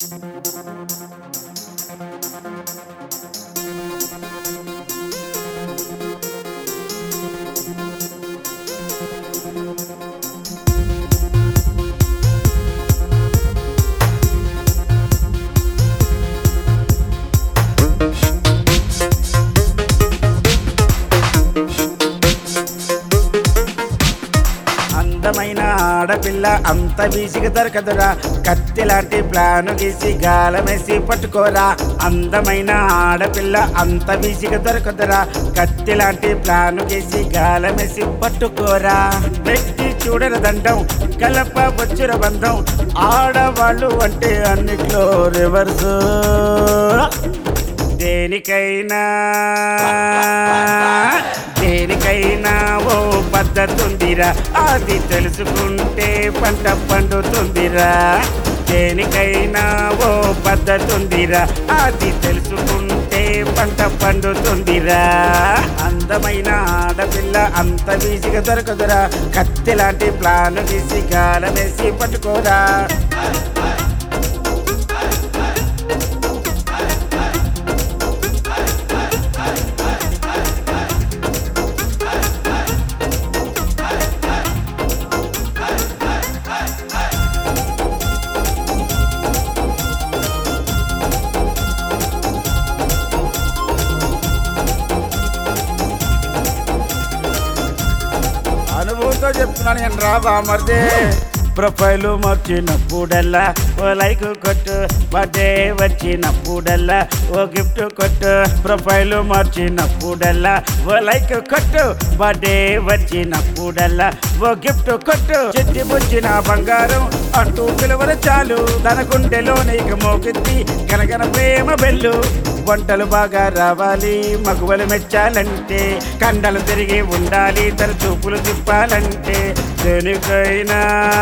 అందమైన ఆడపిల్ల అంత వీసిగా దొరకదురా కత్తి లాంటి ప్లాను గీసి గాలమేసి పట్టుకోరా అందమైన ఆడపిల్ల అంత వీసిగా దొరకదురా కత్తి లాంటి ప్లాను గీసి గాలమేసి పట్టుకోరా వ్యక్తి చూడర దండం కలప బొచ్చుర బంధం ఆడవాళ్ళు అంటే అన్నిట్లో రివర్స్ దేనికైనా దేనికైనా ఓ పద్ధతుందిరా అది తెలుసుకుంటే పంట పండుతుందిరా దేనికైనా ఓ పద్ధతుందిరా అది తెలుసుకుంటే పంట పండుతుందిరా అందమైన ఆడపిల్ల అంత వీసిగా దొరకదురా కత్తి లాంటి ప్లాను తీసి గాలమేసి పట్టుకోరా అనుభవంతో చెప్తున్నాను నేను రా బామర్దే ప్రొఫైల్ మార్చినప్పుడల్లా ఓ లైక్ కొట్టు బర్త్డే వచ్చినప్పుడల్లా ఓ గిఫ్ట్ కొట్టు ప్రొఫైల్ మార్చినప్పుడల్లా ఓ లైక్ కొట్టు బర్త్డే వచ్చినప్పుడల్లా ఓ గిఫ్ట్ కొట్టు చెట్టి బుచ్చిన బంగారం అంటూ పిలువరు చాలు తన గుండెలో నీకు మోకెత్తి గనగన ప్రేమ బెల్లు వంటలు బాగా రావాలి మగువలు మెచ్చాలంటే కండలు తిరిగి ఉండాలి తన చూపులు తిప్పాలంటే దేనికైనా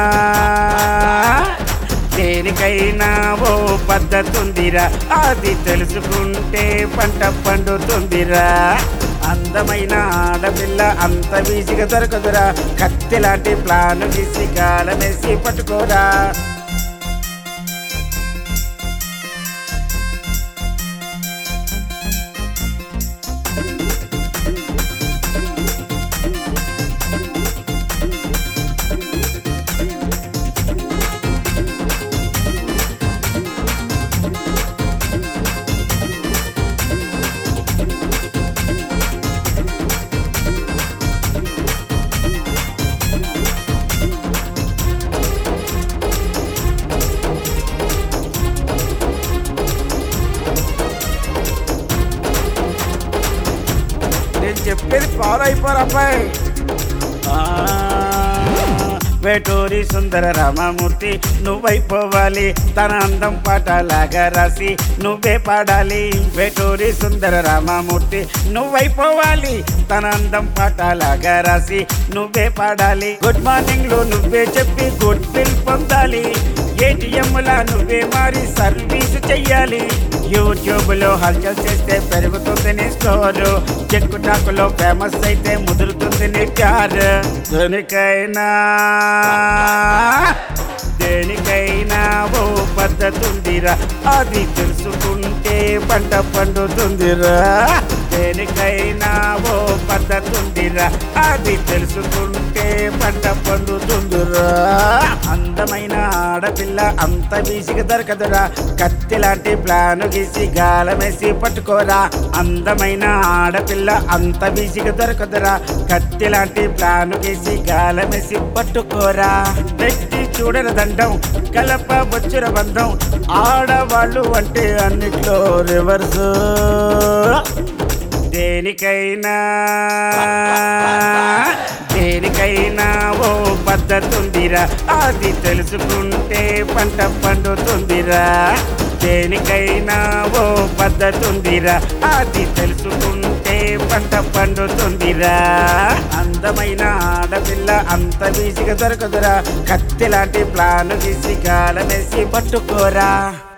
దేనికైనా ఓ పద్ధతుందిరా అది తెలుసుకుంటే పంట పండుతుందిరా అందమైన ఆడపిల్ల అంత వీసిగా దొరకదురా కత్తి లాంటి ప్లాను గీసి గాలమేసి పట్టుకోరా నేను చెప్పేది ఫాలో అయిపోరు అబ్బాయి ఆ, వేటూరి సుందర రామమూర్తి నువ్వైపోవాలి తన అందం పాటలాగా రాసి నువ్వే పాడాలి వేటూరి సుందర రామమూర్తి నువ్వైపోవాలి తన అందం పాటలాగా రాసి నువ్వే పాడాలి గుడ్ మార్నింగ్ లో నువ్వే చెప్పి గుడ్ బిల్ పొందాలి ఏటీఎం లా నువ్వే మారి సర్వీస్ చెయ్యాలి యూట్యూబ్ లో హల్చల్ చేస్తే పెరుగుతుంది నీ స్కోరు చెక్కు టాకులో ఫేమస్ అయితే ముదురుతుంది నీ ప్యార్ దేనికైనా దేనికైనా ఓ పద్ధతుందిరా అది తెలుసుకుంటే పంట పండుతుందిరా దేనికైనా ఓ పద్ధతుందిరా అది తెలుసుకుంటే పంట పండుతుందిరా అందమైన ఆడపిల్ల అంత వీసిగా దొరకదురా కత్తి లాంటి ప్లాను గీసి గాలమేసి పట్టుకోరా అందమైన ఆడపిల్ల అంత వీసిగా దొరకదురా కత్తి లాంటి ప్లాను గీసి గాలమేసి పట్టుకోరా వ్యక్తి చూడర దండం కలప బొచ్చుర బంధం ఆడవాళ్ళు అంటే అన్నిట్లో రివర్స్ దేనికైనా దేనికైనా ఓ పద్ధతుందిరా అది తెలుసుకుంటే పంట పండుతుందిరా దేనికైనా ఓ పద్ధతుందిరా అది తెలుసుకుంటే పంట పండుతుందిరా అందమైన ఆడపిల్ల అంత వీసిగా దొరకదురా కత్తి లాంటి ప్లాను తీసి గాలమేసి పట్టుకోరా